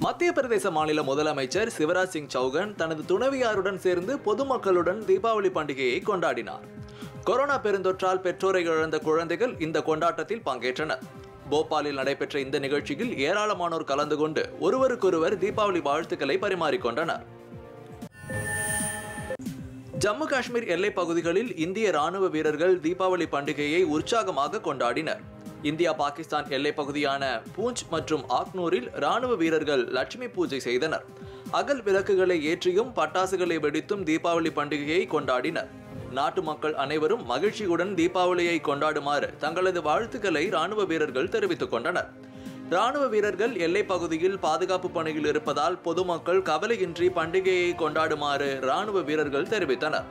மத்திய பிரதேச மாநில முதலமைச்சர் சிவராஜ் சிங் சௌகன் தனது துணைவியாருடன் சேர்ந்து பொதுமக்களுடன் தீபாவளி பண்டிகையை கொண்டாடினார் கொரோனா பெருந்தொற்றால் பெற்றோரை இழந்த குழந்தைகள் இந்த கொண்டாட்டத்தில் பங்கேற்றனர் போபாலில் நடைபெற்ற இந்த நிகழ்ச்சியில் ஏராளமானோர் கலந்து கொண்டு ஒருவருக்கொருவர் தீபாவளி வாழ்த்துக்களை பரிமாறிக்கொண்டனர் ஜம்மு காஷ்மீர் எல்லைப் பகுதிகளில் இந்திய ராணுவ வீரர்கள் தீபாவளி பண்டிகையை உற்சாகமாக கொண்டாடினர் இந்தியா பாகிஸ்தான் எல்லைப் பகுதியான பூஞ்ச் மற்றும் ஆக்னூரில் ராணுவ வீரர்கள் லட்சுமி பூஜை செய்தனர் அகல் விளக்குகளை ஏற்றியும் பட்டாசுகளை வெடித்தும் தீபாவளி பண்டிகையை கொண்டாடினர் நாட்டு மக்கள் அனைவரும் மகிழ்ச்சியுடன் தீபாவளியை கொண்டாடுமாறு தங்களது வாழ்த்துக்களை ராணுவ வீரர்கள் தெரிவித்துக் கொண்டனர் ராணுவ வீரர்கள் எல்லைப் பகுதியில் பாதுகாப்பு பணியில் இருப்பதால் பொதுமக்கள் கவலையின்றி பண்டிகையை கொண்டாடுமாறு ராணுவ வீரர்கள் தெரிவித்தனர்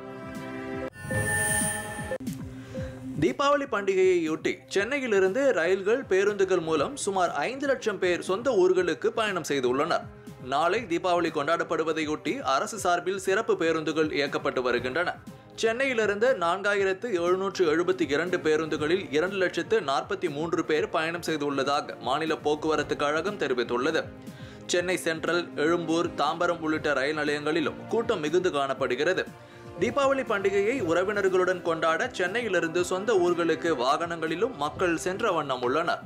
தீபாவளி பண்டிகையையொட்டி சென்னையிலிருந்து ரயில்கள் பேருந்துகள் மூலம் சுமார் ஐந்து லட்சம் பேர் சொந்த ஊர்களுக்கு பயணம் செய்துள்ளனர் நாளை தீபாவளி கொண்டாடப்படுவதையொட்டி அரசு சார்பில் சிறப்பு பேருந்துகள் இயக்கப்பட்டு வருகின்றன சென்னையிலிருந்து நான்காயிரத்து எழுநூற்று எழுபத்தி இரண்டு பேருந்துகளில் இரண்டு லட்சத்து நாற்பத்தி மூன்று பேர் பயணம் செய்துள்ளதாக மாநில போக்குவரத்து கழகம் தெரிவித்துள்ளது சென்னை சென்ட்ரல் எழும்பூர் தாம்பரம் உள்ளிட்ட ரயில் நிலையங்களிலும் கூட்டம் மிகுந்து காணப்படுகிறது தீபாவளி பண்டிகையை உறவினர்களுடன் கொண்டாட சென்னையிலிருந்து சொந்த ஊர்களுக்கு வாகனங்களிலும் மக்கள் சென்ற வண்ணம் உள்ளனர்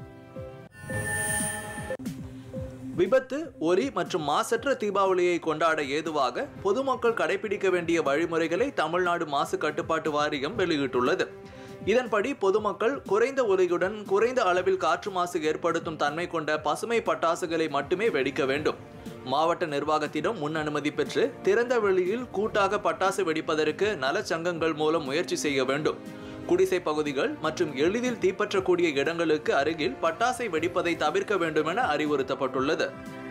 விபத்து ஒலி மற்றும் மாசற்ற தீபாவளியை கொண்டாட ஏதுவாக பொதுமக்கள் கடைபிடிக்க வேண்டிய வழிமுறைகளை தமிழ்நாடு மாசு கட்டுப்பாட்டு வாரியம் வெளியிட்டுள்ளது இதன்படி பொதுமக்கள் குறைந்த ஒலியுடன் குறைந்த அளவில் காற்று மாசு ஏற்படுத்தும் தன்மை கொண்ட பசுமை பட்டாசுகளை மட்டுமே வெடிக்க வேண்டும் மாவட்ட நிர்வாகத்திடம் முன் அனுமதி பெற்று திறந்த வெளியில் கூட்டாக பட்டாசு வெடிப்பதற்கு நலச்சங்கங்கள் மூலம் முயற்சி செய்ய வேண்டும் குடிசை பகுதிகள் மற்றும் எளிதில் தீப்பற்றக்கூடிய இடங்களுக்கு அருகில் பட்டாசை வெடிப்பதை தவிர்க்க வேண்டும் என அறிவுறுத்தப்பட்டுள்ளது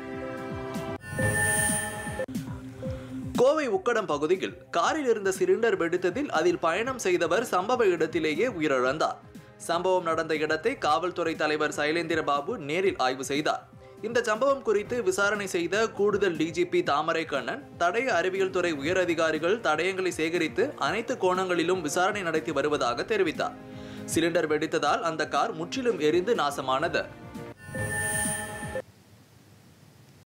கோவை உக்கடம் பகுதியில் காரில் இருந்த சிலிண்டர் வெடித்ததில் அதில் பயணம் செய்தவர் சம்பவ இடத்திலேயே உயிரிழந்தார் சம்பவம் நடந்த இடத்தை காவல்துறை தலைவர் சைலேந்திர பாபு நேரில் ஆய்வு செய்தார் இந்த சம்பவம் குறித்து விசாரணை செய்த கூடுதல் டிஜிபி தாமரை கண்ணன் தடய அறிவியல் துறை உயர் அதிகாரிகள் தடயங்களை சேகரித்து அனைத்து கோணங்களிலும் விசாரணை நடத்தி வருவதாக தெரிவித்தார் சிலிண்டர் வெடித்ததால் அந்த கார் முற்றிலும் எரிந்து நாசமானது